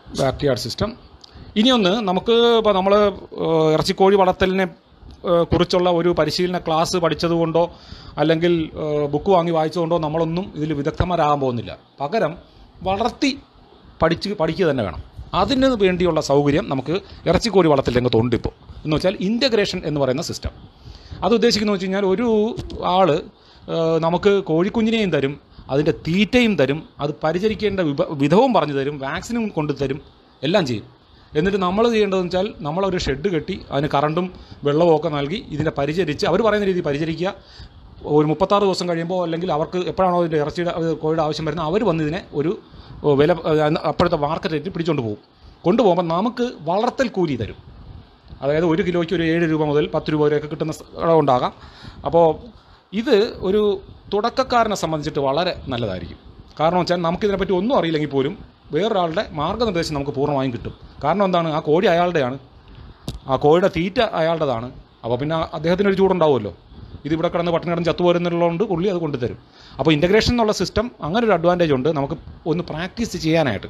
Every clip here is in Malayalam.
ബാക്ക്യാർഡ് സിസ്റ്റം ഇനിയൊന്ന് നമുക്ക് ഇപ്പോൾ നമ്മൾ ഇറച്ചിക്കോഴി വളർത്തലിനെ ഏഹ്, കുറിച്ചുള്ള ഒരു പരിശീലന ക്ലാസ് പഠിച്ചതുകൊണ്ടോ അല്ലെങ്കിൽ ഏഹ്, ബുക്ക് വാങ്ങി വായിച്ചതുകൊണ്ടോ നമ്മളൊന്നും ഇതിൽ വിദഗ്ധന്മാരാകാൻ പോകുന്നില്ല പകരം വളർത്തി പഠിച്ച് പഠിക്കുക തന്നെ വേണം അതിന് വേണ്ടിയുള്ള സൗകര്യം നമുക്ക് ഇറച്ചിക്കോഴി വളർത്തൽ രംഗത്തുണ്ട് ഇപ്പോൾ എന്ന് വെച്ചാൽ ഇൻ്റഗ്രേഷൻ എന്ന് പറയുന്ന സിസ്റ്റം അത് ഉദ്ദേശിക്കുന്നത് വെച്ച് കഴിഞ്ഞാൽ ഒരു ആൾ നമുക്ക് കോഴിക്കുഞ്ഞിനെയും തരും അതിൻ്റെ തീറ്റയും തരും അത് പരിചരിക്കേണ്ട വിഭ വിധവും പറഞ്ഞു തരും വാക്സിനും കൊണ്ടു തരും എല്ലാം ചെയ്യും എന്നിട്ട് നമ്മൾ ചെയ്യേണ്ടതെന്ന് വെച്ചാൽ നമ്മളൊരു ഷെഡ് കെട്ടി അതിന് കറണ്ടും വെള്ളവും ഒക്കെ നൽകി ഇതിനെ പരിചരിച്ച് അവർ പറയുന്ന രീതിയിൽ പരിചരിക്കുക ഒരു മുപ്പത്താറ് ദിവസം കഴിയുമ്പോൾ അല്ലെങ്കിൽ അവർക്ക് എപ്പോഴാണോ ഇതിൻ്റെ ഇറച്ചിയുടെ അത് കോഴിയുടെ ആവശ്യം വരുന്നത് അവർ വന്ന് ഇതിനെ ഒരു ഓ, വില അഹ് അപ്പോഴത്തെ മാർക്കറ്റ് റേറ്റ് പിടിച്ചുകൊണ്ട് പോകും കൊണ്ടുപോകുമ്പോൾ നമുക്ക് വളർത്തൽ കൂലി തരും അതായത് ഒരു കിലോയ്ക്ക് ഒരു ഏഴ് രൂപ മുതൽ പത്ത് രൂപ വരെയൊക്കെ കിട്ടുന്ന സ- ഉണ്ടാകാം അപ്പോൾ ഇത് ഒരു തുടക്കക്കാരനെ സംബന്ധിച്ചിട്ട് വളരെ നല്ലതായിരിക്കും കാരണം വെച്ചാൽ നമുക്കിതിനെപ്പറ്റി ഒന്നും അറിയില്ലെങ്കിൽ പോലും വേറൊരാളുടെ മാർഗ്ഗനിർദ്ദേശം നമുക്ക് പൂർണ്ണമായും കിട്ടും കാരണം എന്താണ് ആ കോഴി അയാളുടെയാണ് ആ കോഴിയുടെ തീറ്റ അയാളുടേതാണ് അപ്പോൾ പിന്നെ അദ്ദേഹത്തിന് ഒരു ചൂടുണ്ടാവുമല്ലോ ഇത് ഇവിടെ കിടന്ന് പട്ടിണി കിടന്ന് ചത്തുപോരുന്നുള്ളതുകൊണ്ട് പുള്ളി അത് കൊണ്ടുതരും അപ്പോൾ ഇൻ്റഗ്രേഷൻ എന്നുള്ള സിസ്റ്റം അങ്ങനെ ഒരു അഡ്വാൻറ്റേജ് ഉണ്ട് നമുക്ക് ഒന്ന് പ്രാക്ടീസ് ചെയ്യാനായിട്ട്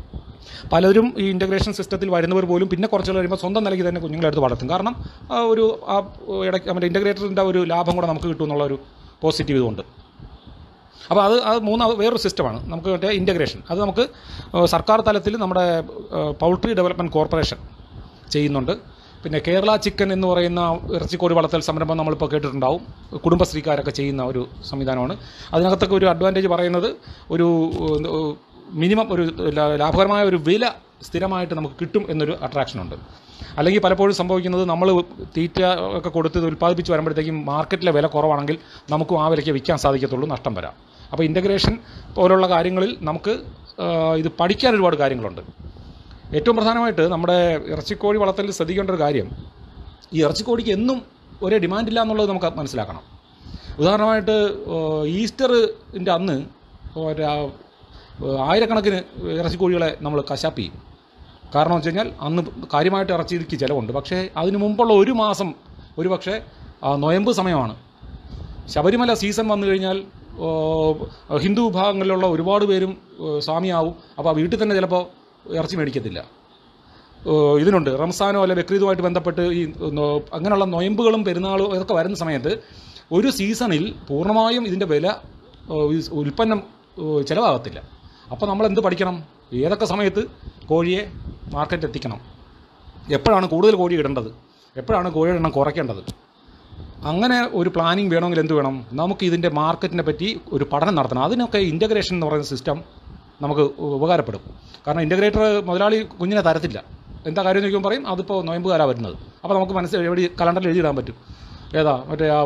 പലരും ഈ ഇൻ്റഗ്രേഷൻ സിസ്റ്റത്തിൽ വരുന്നവർ പോലും പിന്നെ കുറച്ച് കഴിയുമ്പോൾ സ്വന്തം നിലയ്ക്ക് തന്നെ കുഞ്ഞുങ്ങളെ എടുത്ത് വളർത്തും കാരണം ആ ഒരു ആ ഇടയ്ക്ക് മറ്റേ ഇൻ്റഗ്രേറ്ററിൻ്റെ ഒരു ലാഭം കൂടെ നമുക്ക് കിട്ടും എന്നുള്ള ഒരു പോസിറ്റീവ് ഇതുണ്ട് അപ്പോൾ അത് അത് മൂന്ന് വേറൊരു സിസ്റ്റമാണ് നമുക്ക് മറ്റേ ഇൻ്റഗ്രേഷൻ അത് നമുക്ക് ഏഹ്, സർക്കാർ തലത്തിൽ നമ്മുടെ ഏഹ്, പൗൾട്രി ഡെവലപ്മെൻറ്റ് കോർപ്പറേഷൻ ചെയ്യുന്നുണ്ട് പിന്നെ കേരള ചിക്കൻ എന്ന് പറയുന്ന ഇറച്ചിക്കോഴി വളർത്തൽ സംരംഭം നമ്മളിപ്പോൾ കേട്ടിട്ടുണ്ടാവും കുടുംബശ്രീക്കാരൊക്കെ ചെയ്യുന്ന ഒരു സംവിധാനമാണ് അതിനകത്തൊക്കെ ഒരു അഡ്വാൻറ്റേജ് പറയുന്നത് ഒരു ഏഹ്, മിനിമം ഒരു ലാ- ലാഭകരമായ ഒരു വില സ്ഥിരമായിട്ട് നമുക്ക് കിട്ടും എന്നൊരു അട്രാക്ഷനുണ്ട് അല്ലെങ്കിൽ പലപ്പോഴും സംഭവിക്കുന്നത് നമ്മൾ തീറ്റ ഒക്കെ കൊടുത്ത് ഇത് ഉൽപ്പാദിപ്പിച്ച് വരുമ്പോഴത്തേക്കും മാർക്കറ്റിലെ വില കുറവാണെങ്കിൽ നമുക്കും ആ വിലയ്ക്ക് വിൽക്കാൻ സാധിക്കത്തുള്ളൂ നഷ്ടം വരാം അപ്പോൾ ഇൻ്റഗ്രേഷൻ പോലുള്ള കാര്യങ്ങളിൽ നമുക്ക് ആ, ഇത് പഠിക്കാൻ ഒരുപാട് കാര്യങ്ങളുണ്ട് ഏറ്റവും പ്രധാനമായിട്ട് നമ്മുടെ ഇറച്ചിക്കോഴി വളർത്തലിൽ ശ്രദ്ധിക്കേണ്ട ഒരു കാര്യം ഈ ഇറച്ചിക്കോഴിക്ക് എന്നും ഒരേ ഡിമാൻഡില്ല എന്നുള്ളത് നമുക്ക് മനസ്സിലാക്കണം ഉദാഹരണമായിട്ട് ഏഹ്, ഈസ്റ്ററിൻ്റെ അന്ന് ഒരു ആ, ഏഹ്, ആയിരക്കണക്കിന് ഇറച്ചിക്കോഴികളെ നമ്മൾ കശാപ്പ് ചെയ്യും കാരണം വെച്ച് കഴിഞ്ഞാൽ അന്ന് കാര്യമായിട്ട് ഇറച്ചിക്ക് ചിലവുണ്ട് പക്ഷേ അതിന് മുമ്പുള്ള ഒരു മാസം ഒരു പക്ഷേ ആ, നൊയമ്പ് സമയമാണ് ശബരിമല സീസൺ വന്നു കഴിഞ്ഞാൽ ഓ, ഹിന്ദു വിഭാഗങ്ങളിലുള്ള ഒരുപാട് പേരും ഓ, സ്വാമിയാവും അപ്പോൾ ആ വീട്ടിൽ തന്നെ ചിലപ്പോൾ ഇറച്ചി മേടിക്കത്തില്ല ഓ, ഇതിനുണ്ട് റംസാനോ അല്ലെ ബക്രീദുമായിട്ട് ബന്ധപ്പെട്ട് ഈ നോ- അങ്ങനെയുള്ള നൊയമ്പുകളും പെരുന്നാളും ഇതൊക്കെ വരുന്ന സമയത്ത് ഒരു സീസണിൽ പൂർണ്ണമായും ഇതിൻ്റെ വില ഓ, ഈ ഉൽപ്പന്നം ഓ, ചിലവാകത്തില്ല അപ്പോൾ നമ്മൾ എന്ത് പഠിക്കണം ഏതൊക്കെ സമയത്ത് കോഴിയെ മാർക്കറ്റ് എത്തിക്കണം എപ്പോഴാണ് കൂടുതൽ കോഴി ഇടേണ്ടത് എപ്പോഴാണ് കോഴിയുടെ എണ്ണം കുറയ്ക്കേണ്ടത് അങ്ങനെ ഒരു പ്ലാനിങ് വേണമെങ്കിൽ എന്ത് വേണം നമുക്ക് ഇതിൻ്റെ മാർക്കറ്റിനെ പറ്റി ഒരു പഠനം നടത്തണം അതിനൊക്കെ ഇൻ്റഗ്രേഷൻ എന്ന് പറയുന്ന സിസ്റ്റം നമുക്ക് ഉപകാരപ്പെടും കാരണം ഇൻ്റഗ്രേറ്റർ മുതലാളി കുഞ്ഞിനെ തരത്തില്ല എന്താ കാര്യം എന്ന് ചോദിക്കുമ്പോൾ പറയും അതിപ്പോൾ നോയമ്പുകാരാണ് വരുന്നത് അപ്പോൾ നമുക്ക് മനസ്സിൽ എവിടെ കലണ്ടറിൽ എഴുതിയിടാൻ പറ്റും ഏതാ മറ്റേ ആ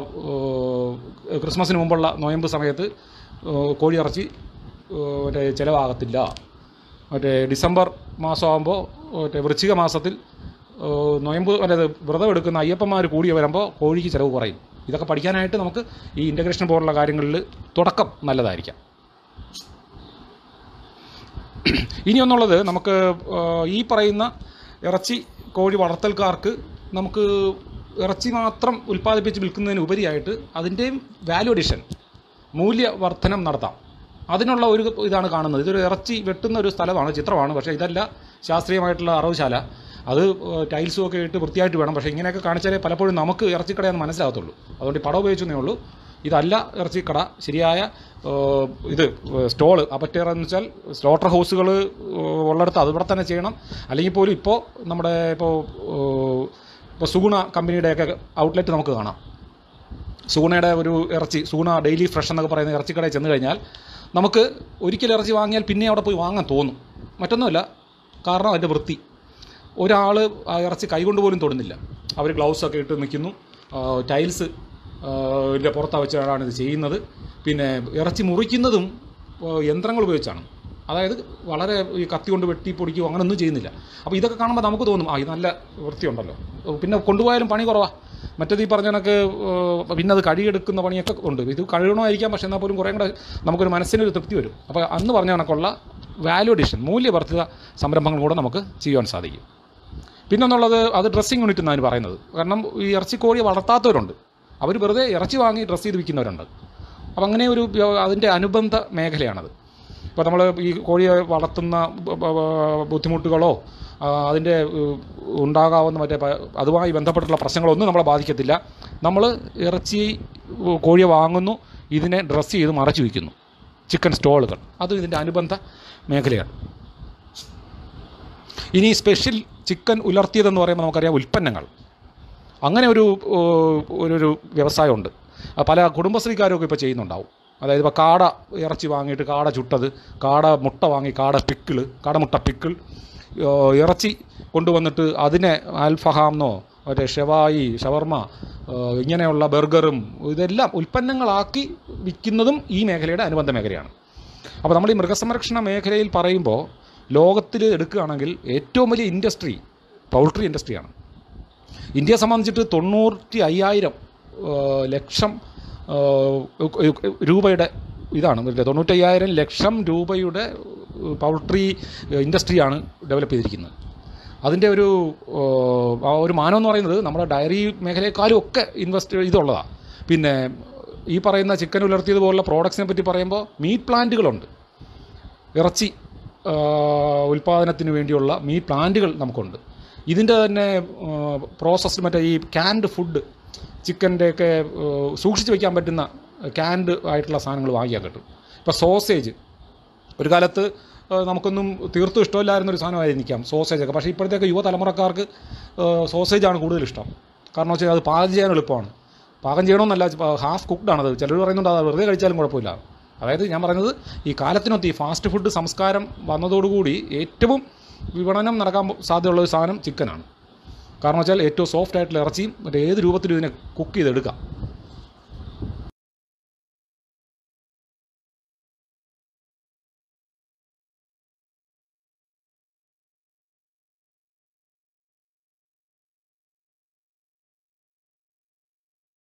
ഏഹ്, ക്രിസ്മസിന് മുമ്പുള്ള നോയമ്പ് സമയത്ത് ഏഹ്, കോഴി ഇറച്ചി ഏഹ്, മറ്റേ ചിലവാകത്തില്ല മറ്റേ ഡിസംബർ മാസമാകുമ്പോൾ മറ്റേ വൃശ്ചിക മാസത്തിൽ ഏഹ്, നൊയമ്പ് മറ്റേ വ്രതം എടുക്കുന്ന അയ്യപ്പന്മാർ കൂടി വരുമ്പോൾ കോഴിക്ക് ചിലവ് കുറയും ഇതൊക്കെ പഠിക്കാനായിട്ട് നമുക്ക് ഈ ഇൻ്റഗ്രേഷൻ പോലുള്ള കാര്യങ്ങളിൽ തുടക്കം നല്ലതായിരിക്കാം ഇനി ഒന്നുള്ളത് നമുക്ക് ഏഹ്, ഈ പറയുന്ന ഇറച്ചി കോഴി വളർത്തൽക്കാർക്ക് നമുക്ക് ഇറച്ചി മാത്രം ഉൽപ്പാദിപ്പിച്ച് വിൽക്കുന്നതിന് ഉപരിയായിട്ട് അതിൻ്റെയും വാല്യൂ അഡീഷൻ മൂല്യവർദ്ധനം നടത്താം അതിനുള്ള ഒരു ഇതാണ് കാണുന്നത് ഇതൊരു ഇറച്ചി വെട്ടുന്ന ഒരു സ്ഥലമാണ് ചിത്രമാണ് പക്ഷേ ഇതല്ല ശാസ്ത്രീയമായിട്ടുള്ള അറവുശാല അത് ഏഹ്, ടൈൽസും ഒക്കെ ഇട്ട് വൃത്തിയായിട്ട് വേണം പക്ഷേ ഇങ്ങനെയൊക്കെ കാണിച്ചാലേ പലപ്പോഴും നമുക്ക് ഇറച്ചിക്കടയെന്ന് മനസ്സിലാകത്തുള്ളൂ അതുകൊണ്ട് ഈ പടം ഉപയോഗിച്ചതേ ഉള്ളൂ ഇതല്ല ഇറച്ചിക്കട ശരിയായ ഏഹ്, ഇത് സ്റ്റോള് അപ്പറ്റേർ എന്ന് വെച്ചാൽ സ്ലോട്ടർ ഹൗസുകൾ ഉള്ളിടത്ത് അത് ഇവിടെ തന്നെ ചെയ്യണം അല്ലെങ്കിൽ പോലും ഇപ്പോൾ നമ്മുടെ ഇപ്പോൾ ഏഹ്, ഇപ്പോൾ സുഗുണ കമ്പനിയുടെയൊക്കെ ഔട്ട്ലെറ്റ് നമുക്ക് കാണാം സൂണയുടെ ഒരു ഇറച്ചി സൂണ ഡെയിലി ഫ്രഷ് എന്നൊക്കെ പറയുന്ന ഇറച്ചിക്കടയിൽ ചെന്ന് കഴിഞ്ഞാൽ നമുക്ക് ഒരിക്കൽ ഇറച്ചി വാങ്ങിയാൽ പിന്നെ അവിടെ പോയി വാങ്ങാൻ തോന്നും മറ്റൊന്നുമില്ല കാരണം അതിൻ്റെ വൃത്തി ഒരാൾ ആ ഇറച്ചി കൈകൊണ്ട് പോലും തൊടുന്നില്ല അവർ ഗ്ലൗസ് ഒക്കെ ഇട്ട് നിൽക്കുന്നു ടൈൽസ് ഇതിൻ്റെ പുറത്താ വെച്ചാണ് ഇത് ചെയ്യുന്നത് പിന്നെ ഇറച്ചി മുറിക്കുന്നതും ആ, യന്ത്രങ്ങൾ ഉപയോഗിച്ചാണ് അതായത് വളരെ ഈ കത്തി കൊണ്ട് വെട്ടി പൊടിക്കുകയോ അങ്ങനെയൊന്നും ചെയ്യുന്നില്ല അപ്പോൾ ഇതൊക്കെ കാണുമ്പോൾ നമുക്ക് തോന്നും ആ ഇത് നല്ല വൃത്തിയുണ്ടല്ലോ പിന്നെ കൊണ്ടുപോയാലും പണി കുറവാണ് മറ്റേത് ഈ പറഞ്ഞ കണക്ക് ഏഹ്, പിന്നെ അത് കഴുകിയെടുക്കുന്ന പണിയൊക്കെ ഉണ്ട് ഇത് കഴുകണമായിരിക്കാം പക്ഷേ എന്നാൽ പോലും കുറേ കൂടെ നമുക്കൊരു മനസ്സിനൊരു തൃപ്തി വരും അപ്പോൾ അന്ന് പറഞ്ഞ കണക്കുള്ള വാല്യൂ അഡീഷൻ മൂല്യവർദ്ധിത സംരംഭങ്ങൾ കൂടെ നമുക്ക് ചെയ്യുവാൻ സാധിക്കും പിന്നെ എന്നുള്ളത് അത് ഡ്രസ്സിങ് യൂണിറ്റ് എന്നാണ് പറയുന്നത് കാരണം ഈ ഇറച്ചി കോഴിയെ വളർത്താത്തവരുണ്ട് അവർ വെറുതെ ഇറച്ചി വാങ്ങി ഡ്രസ്സ് ചെയ്ത് വിൽക്കുന്നവരുണ്ട് അപ്പം അങ്ങനെ ഒരു വ്യ- അതിൻ്റെ അനുബന്ധ മേഖലയാണത് ഇപ്പോൾ നമ്മൾ ഈ കോഴിയെ വളർത്തുന്ന ബ- ബ- ബ- ബുദ്ധിമുട്ടുകളോ ആ, അതിൻ്റെ ഏഹ്, ഉണ്ടാകാവുന്ന മറ്റേ പ- അതുമായി ബന്ധപ്പെട്ടുള്ള പ്രശ്നങ്ങളൊന്നും നമ്മളെ ബാധിക്കത്തില്ല നമ്മൾ ഇറച്ചി ഏഹ്, കോഴിയെ വാങ്ങുന്നു ഇതിനെ ഡ്രസ്സ് ചെയ്ത് മറച്ചു വയ്ക്കുന്നു ചിക്കൻ സ്റ്റോളുകൾ അത് ഇതിൻ്റെ അനുബന്ധ മേഖലയാണ് ഇനി സ്പെഷ്യൽ ചിക്കൻ ഉലർത്തിയതെന്ന് പറയുമ്പോൾ നമുക്കറിയാം ഉൽപ്പന്നങ്ങൾ അങ്ങനെ ഒരു ഏഹ്, ഒരു ഒരു വ്യവസായമുണ്ട് അത് പല കുടുംബശ്രീക്കാരൊക്കെ ഇപ്പോൾ ചെയ്യുന്നുണ്ടാവും അതായത് ഇപ്പോൾ കാട ഇറച്ചി വാങ്ങിയിട്ട് കാട ചുട്ടത് കാട മുട്ട വാങ്ങി കാട പിക്കിള് കാടമുട്ട പിക്കിൾ ഏഹ്, ഇറച്ചി കൊണ്ടുവന്നിട്ട് അതിനെ അൽഫഹാമെന്നോ മറ്റേ ഷെവായി ഷവർമ ഏഹ്, ഇങ്ങനെയുള്ള ബർഗറും ഇതെല്ലാം ഉൽപ്പന്നങ്ങളാക്കി വിൽക്കുന്നതും ഈ മേഖലയുടെ അനുബന്ധ മേഖലയാണ് അപ്പോൾ നമ്മൾ ഈ മൃഗസംരക്ഷണ മേഖലയിൽ പറയുമ്പോൾ ലോകത്തിൽ എടുക്കുകയാണെങ്കിൽ ഏറ്റവും വലിയ ഇൻഡസ്ട്രി പൗൾട്രി ഇൻഡസ്ട്രിയാണ് ഇന്ത്യയെ സംബന്ധിച്ചിട്ട് തൊണ്ണൂറ്റി അയ്യായിരം ഏഹ്, ലക്ഷം ഏഹ്, രൂപയുടെ ഇതാണ് മറ്റേ തൊണ്ണൂറ്റയ്യായിരം ലക്ഷം രൂപയുടെ ഏഹ്, പൗൾട്രി ഇൻഡസ്ട്രിയാണ് ഡെവലപ്പ് ചെയ്തിരിക്കുന്നത് അതിൻ്റെ ഒരു ഏഹ്, ആ ഒരു മാനം എന്ന് പറയുന്നത് നമ്മുടെ ഡയറി മേഖലയെക്കാളും ഒക്കെ ഇൻവെസ്റ്റ് ഇതുള്ളതാണ് പിന്നെ ഈ പറയുന്ന ചിക്കൻ ഉലർത്തിയത് പോലുള്ള പ്രോഡക്ട്സിനെ പറ്റി പറയുമ്പോൾ മീറ്റ് പ്ലാന്റുകളുണ്ട് ഇറച്ചി ആ, ഉൽപ്പാദനത്തിന് വേണ്ടിയുള്ള മീറ്റ് പ്ലാന്റുകൾ നമുക്കുണ്ട് ഇതിൻ്റെ തന്നെ പ്രോസസ്ഡ് മറ്റേ ഈ ക്യാൻഡ് ഫുഡ് ചിക്കൻ്റെയൊക്കെ സൂക്ഷിച്ച് വയ്ക്കാൻ പറ്റുന്ന ക്യാൻഡ് ആയിട്ടുള്ള സാധനങ്ങൾ വാങ്ങിക്കാൻ കിട്ടും ഇപ്പോൾ സോസേജ് ഒരു കാലത്ത് ആ, നമുക്കൊന്നും തീർത്തും ഇഷ്ടമില്ലായിരുന്ന ഒരു സാധനമായിരിക്കാം സോസേജൊക്കെ പക്ഷേ ഇപ്പോഴത്തേക്ക് യുവതലമുറക്കാർക്ക് സോസേജാണ് കൂടുതൽ ഇഷ്ടം കാരണം വെച്ചാൽ അത് പാകം ചെയ്യാൻ എളുപ്പമാണ് പാകം ചെയ്യണമെന്നല്ല ഹാഫ് കുക്ക്ഡാണത് ചിലർ പറയുന്നുണ്ട് അത് വെറുതെ കഴിച്ചാലും കുഴപ്പമില്ല അതായത് ഞാൻ പറയുന്നത് ഈ കാലത്തിനൊത്ത് ഈ ഫാസ്റ്റ് ഫുഡ് സംസ്കാരം വന്നതോടുകൂടി ഏറ്റവും വിപണനം നടക്കാൻ സാധ്യതയുള്ള ഒരു സാധനം ചിക്കനാണ് കാരണം വെച്ചാൽ ഏറ്റവും സോഫ്റ്റ് ആയിട്ടുള്ള ഇറച്ചിയും മറ്റേ ഏത് രൂപത്തിലും ഇതിനെ കുക്ക് ചെയ്തെടുക്കാം